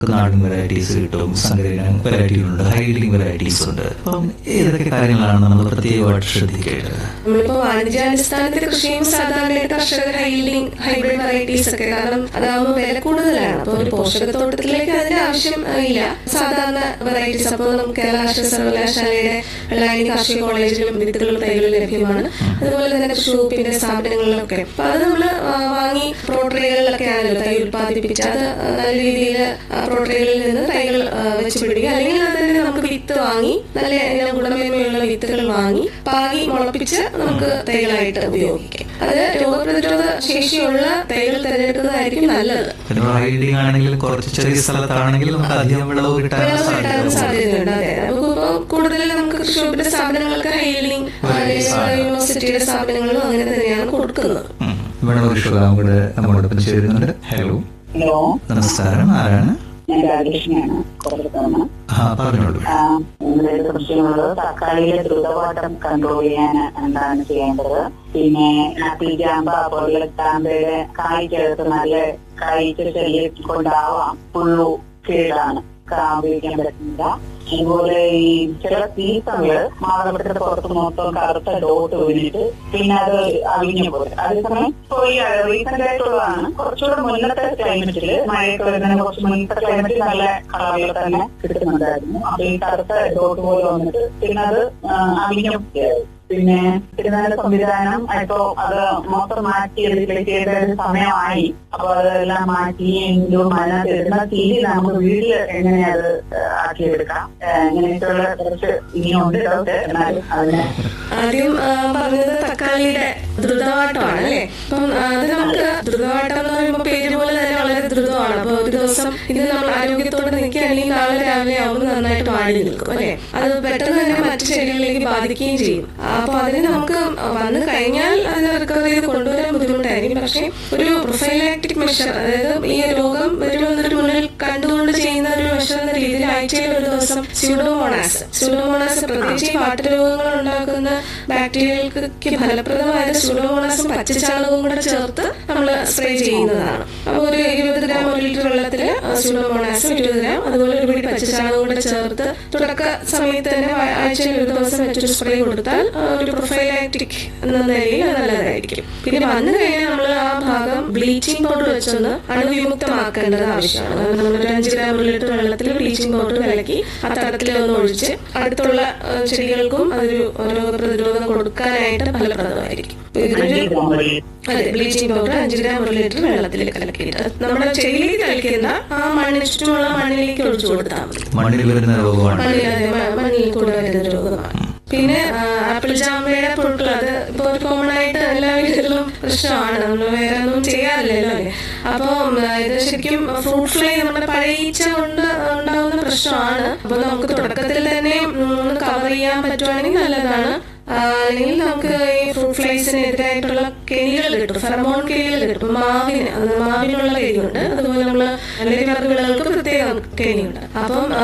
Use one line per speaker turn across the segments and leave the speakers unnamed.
നാടൻ വെറൈറ്റീസ് കിട്ടും സങ്കരന വെറൈറ്റി ഉണ്ട് ഹൈലിംഗ് വെറൈറ്റീസ് ഉണ്ട് അപ്പം ഏതൊക്കെ കാര്യങ്ങളാണ് നമ്മൾ പ്രത്യേകമായിട്ട് ശ്രദ്ധിക്കേണ്ടത്
നമ്മളിപ്പോ വാണിജ്യാടിസ്ഥാനത്തിൽ കൃഷി ചെയ്യുമ്പോൾ സാധാരണയായിട്ട് കർഷകർ ഹൈലിംഗ് ഹൈബ്രിഡ് വെറൈറ്റീസ് ഒക്കെ കാരണം അതാകുമ്പോൾ വില കൂടുതലാണ് അപ്പൊ ഒരു പോഷകത്തോട്ടത്തിലേക്ക് അതിന്റെ ആവശ്യം ആ, ഇല്ല സാധാരണ വെറൈറ്റീസ് അപ്പോൾ നമുക്ക് കേരള കാർഷിക സർവകലാശാലയുടെ വെള്ളായണി കാർഷിക കോളേജിലും വിത്തുകൾ തൈകൾ ലഭ്യമാണ് അതുപോലെ തന്നെ കൃഷി വകുപ്പിന്റെ സ്ഥാപനങ്ങളിലൊക്കെ അപ്പൊ അത് നമ്മൾ വാങ്ങി പ്രോട്രേകളിലൊക്കെ ആണല്ലോ തൈ ഉൽപ്പാദിപ്പിച്ച് അത് നല്ല രീതിയിൽ പ്രോട്രേകളിൽ നിന്ന് തൈകൾ ആ, വെച്ച് പിടിക്കുക അല്ലെങ്കിൽ അത് തന്നെ നമുക്ക് വിത്ത് വാങ്ങി നല്ല ഇനം ഗുണമേന്മയുള്ള വിത്തുകൾ വാങ്ങി പാകി മുളപ്പിച്ച് നമുക്ക് തൈകളായിട്ട് ഉപയോഗിക്കാം അത് രോഗപ്രതിരോധ ശേഷിയുള്ള തൈകൾ തിരഞ്ഞെടുക്കുന്നതായിരിക്കും നല്ലത്
പിന്നെ ഹൈലിംഗ് ആണെങ്കിൽ കുറച്ച് ചെറിയ സ്ഥലത്താണെങ്കിൽ നമുക്ക് അധികം വിളവ് കിട്ടാൻ
വിളവ് കിട്ടാൻ
സാധ്യത
സാധ്യതയുണ്ട് അതെ നമുക്കിപ്പോ കൂടുതൽ നമുക്ക് കൃഷി വകുപ്പിന്റെ സ്ഥാപനങ്ങൾക്ക് ഹൈലിംഗ് യൂണിവേഴ്സിറ്റിയുടെ സ്ഥാപനങ്ങളും അങ്ങനെ തന്നെയാണ് കൊടുക്കുന്നത്
ഉം. ഇവിടെ ഒരു ശ്രോതാവ് കൂടെ നമ്മോടൊപ്പം ചേരുന്നുണ്ട് ഹലോ
ഹലോ
നമസ്കാരം ആരാണ്
ഞാൻ രാജകൃഷ്ണനാണ് കൊല്ലത്താണ്
ആ പറഞ്ഞോളൂ
നിങ്ങളുടെ സംശയമുള്ളത് തക്കാളിയിലെ ദ്രുതപാഠം കൺട്രോൾ ചെയ്യാൻ എന്താണ് ചെയ്യേണ്ടത് പിന്നെ ആപ്പിൾ ജാമ്പ പോലുള്ള ജാമ്പയുടെ കായ്ക്കകത്ത് നല്ല കായ്ക്ക് ശല്യം കൊണ്ടാവാം പുള്ളു കേടാണ് ഉപയോഗിക്കാൻ പറ്റുന്നില്ല അതുപോലെ ഈ ചില സീസണില് മാതളത്തിന്റെ പുറത്ത് മൊത്തം കറുത്ത ഡോട്ട് വീണിട്ട് പിന്നെ അത് അവിഞ്ഞു പോയി അതേസമയം ഇപ്പൊ ഈ റീസെന്റ് ആയിട്ടുള്ളതാണ് കുറച്ചുകൂടെ മുന്നത്തെ ക്ലൈമറ്റില് മഴയൊക്കെ വരുന്നതിന് കുറച്ച് മുന്നത്തെ ക്ലൈമറ്റിൽ നല്ല കളറുകൾ തന്നെ കിട്ടുന്നുണ്ടായിരുന്നു അപ്പൊ ഈ കറുത്ത ഡോട്ട് പോലെ വന്നിട്ട് പിന്നെ അത് ആ, അവിഞ്ഞു പോയി. പിന്നെ തിരുനാള സംവിധാനം ഇപ്പോ അത് മൊത്തം മാറ്റി റീപ്ലേസ് ചെയ്ത ഒരു സമയമായി അപ്പൊ അതെല്ലാം മാറ്റി എങ്കിലും അതിനകത്ത് ഇടുന്ന തീരി നമുക്ക് വീട്ടിൽ എങ്ങനെ അത് ആക്കിയെടുക്കാം ഏഹ് ഇങ്ങനെയൊക്കെയുള്ള കുറച്ച് ഇനിയുണ്ട് ഡൗട്ട് എന്നാലും അതിനെ
ആദ്യം ആ, പറഞ്ഞത് തക്കാളിയുടെ ദ്രുതവാട്ടമാണ് അല്ലെ അപ്പം ആ, അത് നമുക്ക് ദ്രുതവാട്ടം എന്ന് പറയുമ്പോൾ പേര് പോലെ തന്നെ വളരെ ദ്രുതമാണ് അപ്പൊ ഒരു ദിവസം ഇത് നമ്മൾ ആരോഗ്യത്തോടെ നിൽക്കുകയാണെങ്കിൽ നാളെ രാവിലെ ആവുമ്പോൾ നന്നായിട്ട് വാടി നിൽക്കും അല്ലെ അത് പെട്ടെന്ന് തന്നെ മറ്റു ചെടികളിലേക്ക് ബാധിക്കുകയും ചെയ്യും അപ്പൊ അതിന് നമുക്ക് വന്നു കഴിഞ്ഞാൽ അതിനെ റിക്കവർ ചെയ്ത് കൊണ്ടുവരാൻ ബുദ്ധിമുട്ടായിരിക്കും പക്ഷേ ഒരു പ്രൊഫൈലാക്ടിക് മെഷർ അതായത് ഈ രോഗം വരുമെന്നൊരു മുന്നിൽ കണ്ടുകൊണ്ട് ചെയ്യുന്ന ഒരു മെഷർ എന്ന രീതിയിൽ ആഴ്ചയിൽ ഒരു ദിവസം സ്യൂഡോമോണാസ് സ്യൂഡോമോണാസ് പ്രത്യേകിച്ച് ഈ വാട്ടരോഗങ്ങൾ ഉണ്ടാക്കുന്ന ബാക്ടീരിയകൾക്ക് ഫലപ്രദമായ സ്യൂഡോമോണാസും പച്ചച്ചാണകവും കൂടെ ചേർത്ത് നമ്മൾ സ്പ്രേ ചെയ്യുന്നതാണ് അപ്പോൾ ഒരു ഇരുപത് ഗ്രാം ഒരു ലിറ്റർ വെള്ളത്തിൽ സ്യൂഡോമോണാസും ഇരുപത് ഗ്രാം അതുപോലെ ഒരു പിടി പച്ചച്ചാണകവും കൂടെ ചേർത്ത് തുടക്ക സമയത്ത് തന്നെ ആ- ആഴ്ചയിൽ ഒരു ദിവസം വെച്ചൊരു സ്പ്രേ കൊടുത്താൽ ആ, ഒരു പ്രൊഫൈലാക്ടിക് എന്ന നിലയിൽ അത് നല്ലതായിരിക്കും പിന്നെ വന്നു കഴിഞ്ഞാൽ നമ്മൾ ആ ഭാഗം ബ്ലീച്ചിങ് പൗഡർ വെച്ചൊന്ന് അണുവിമുക്തമാക്കേണ്ടത് ആവശ്യമാണ് കാരണം നമ്മൾ ഒരു അഞ്ച് ഗ്രാം ഒരു ലിറ്റർ വെള്ളത്തിൽ ബ്ലീച്ചിങ് പൗഡർ കലക്കി ആ തടത്തിൽ ഒന്ന് ഒഴിച്ച് അടുത്തുള്ള ആ, ചെടികൾക്കും അതൊരു രോഗപ്രതിരോധം കൊടുക്കാനായിട്ട് ഫലപ്രദമായിരിക്കും അപ്പൊ ഇതിനൊരു അതെ ബ്ലീച്ചിങ് പൗഡർ അഞ്ച് ഗ്രാം ഒരു ലിറ്റർ വെള്ളത്തിൽ കലക്കിയിട്ട് നമ്മുടെ ചെടിയിലേക്ക് കലക്കുന്ന ആ മണ്ണിന് ചുറ്റുമുള്ള മണ്ണിലേക്ക് ഒഴിച്ചു കൊടുത്താൽ മതി
മണ്ണിൽ വരുന്ന രോഗമാണ്
മണ്ണിൽ അതെ മ- മണ്ണിൽ കൂടെ വരുന്ന രോഗമാണ് പിന്നെ ആ, ആപ്പിൾ ജാമ്പയുടെ പുഴുക്കൾ അത് ഇപ്പൊ ഒരു കോമൺ ആയിട്ട് എല്ലാ വീടുകളിലും പ്രശ്നമാണ് നമ്മൾ വേറെ ഒന്നും ചെയ്യാറില്ലല്ലോ അല്ലേ അപ്പം ആ, ഇത് ശരിക്കും ഫ്രൂട്ട് ഫ്ലൈ നമ്മുടെ പഴയ ഈച്ച കൊണ്ട് ഉണ്ടാവുന്ന പ്രശ്നമാണ് അപ്പൊ നമുക്ക് തുടക്കത്തിൽ തന്നെ കവർ ചെയ്യാൻ പറ്റുവാണെങ്കിൽ നല്ലതാണ് ആ, അല്ലെങ്കിൽ നമുക്ക് ഈ ഫ്രൂട്ട് ഫ്ലൈസിനെതിരായിട്ടുള്ള കെണികൾ കിട്ടും ഫെറമോൺ കെണികൾ കിട്ടും മാവിന് അത് മാവിനുള്ള കെണിയുണ്ട് അതുപോലെ നമ്മള് അല്ലെങ്കിൽ വേറെ വിളകൾക്ക് പ്രത്യേകം കെണിയുണ്ട് അപ്പം ആ,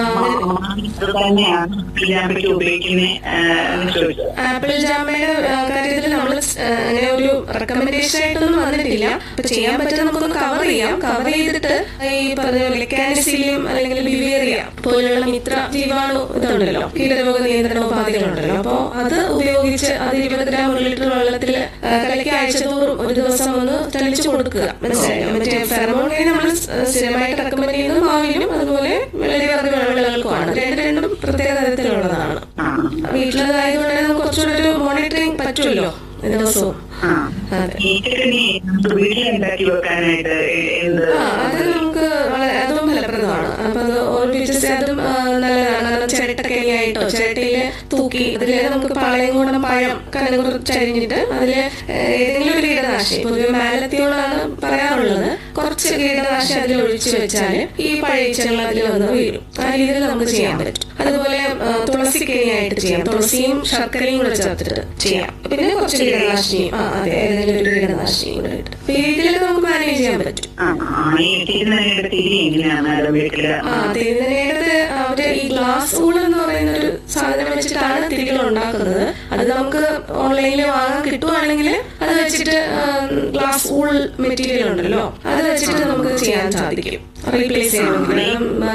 അത് തന്നെയാണ് പിള്ളാമ്പയ്ക്ക് ഉപയോഗിക്കുന്നത് എന്ന് ചോദിച്ചത്
ആപ്പിൾ ജാമയുടെ കാര്യത്തിൽ നമ്മൾ അങ്ങനെ ഒരു റെക്കമെൻഡേഷൻ ആയിട്ടൊന്നും വന്നിട്ടില്ല അപ്പൊ ചെയ്യാൻ പറ്റുന്ന നമുക്കൊന്ന് കവർ ചെയ്യാം കവർ ചെയ്തിട്ട് ഈ പറഞ്ഞ ലെക്കാനിസിലിയം അല്ലെങ്കിൽ ബിവേറിയ പോലുള്ള മിത്ര ജീവാണു ഇതുണ്ടല്ലോ കീടരോഗ നിയന്ത്രണ ഉപാധികളുണ്ടല്ലോ അപ്പൊ അത് ഉപയോഗിച്ച് അത് ഇരുപത് ഗ്രാം ഒരു ലിറ്റർ വെള്ളത്തിൽ കലക്കി ആഴ്ചതോറും ഒരു ദിവസം ഒന്ന് തെളിച്ചു കൊടുക്കുക മനസ്സിലായോ മറ്റേ ഫെറമോൺ നമ്മൾ സ്ഥിരമായിട്ട് റെക്കമെൻഡ് ചെയ്യുന്നത് മാവിനും അതുപോലെ വെള്ളരി വർഗ്ഗ വിളകൾക്കുമാണ് രണ്ട് രണ്ടും പ്രത്യേക തരത്തിലുള്ളതാണ്
ആ
വീട്ടിലതായതുകൊണ്ട് തന്നെ നമുക്ക് കുറച്ചുകൂടെ ഒരു മോണിറ്ററിങ് പറ്റുമല്ലോ ദിവസവും
ആ
അതെ
ഈച്ചക്കണ്ണി നമുക്ക് വീട്ടിലുണ്ടാക്കി വെക്കാനായിട്ട് എ- എന്ത്
ആ അത് നമുക്ക് വളരെ അതും ഫലപ്രദമാണ് അപ്പൊ അത് ഓർപ്പിച്ച് അതും ആ, നല്ലതാണ് കാരണം ചിരട്ടക്കണിയായിട്ടോ ചിരട്ടയില് തൂക്കി അതില് നമുക്ക് പാളയംകൂടം പഴം കനം കുറച്ചരിഞ്ഞിട്ട് അതില് ഏതെങ്കിലും ഒരു കീടനാശിനി പൊതുവെ മാലത്തിയോടാണ് പറയാറുള്ളത് കുറച്ച് കീടനാശിനി അതിൽ ഒഴിച്ചു വെച്ചാല് ഈ പഴയച്ചകൾ അതിൽ വന്ന് വീഴും ആ രീതിയിൽ നമുക്ക് ചെയ്യാൻ പറ്റും അതുപോലെ ആ, തുളസി കെണിയായിട്ട് ചെയ്യാം തുളസിയും ശർക്കരയും കൂടെ ചേർത്തിട്ട് ചെയ്യാം പിന്നെ കുറച്ച് കീടനാശിനിയും ആ അതെ ഏതെങ്കിലും ഒരു കീടനാശിനിയും കൂടെ ഇട്ട് അപ്പൊ ഈ രീതിയിൽ നമുക്ക് മാനേജ് ചെയ്യാൻ പറ്റും
ആ ആ, ഈ തിരുനനയുടെ തിരി എങ്ങനെയാണ് അത് വീട്ടില്
ആ തിരുനേടത് അവര് ഈ ഗ്ലാസ് ഊൾ എന്ന് പറയുന്ന ഒരു സാധനം സാധനം വെച്ചിട്ടാണ് തിരികൾ ഉണ്ടാക്കുന്നത് അത് നമുക്ക് ഓൺലൈനിൽ വാങ്ങാൻ കിട്ടുവാണെങ്കിൽ അത് വെച്ചിട്ട് ഗ്ലാസ് ഊൾ മെറ്റീരിയൽ ഉണ്ടല്ലോ അത് വെച്ചിട്ട് നമുക്ക് ചെയ്യാൻ സാധിക്കും റീപ്ലേസ് ചെയ്യണമെങ്കിൽ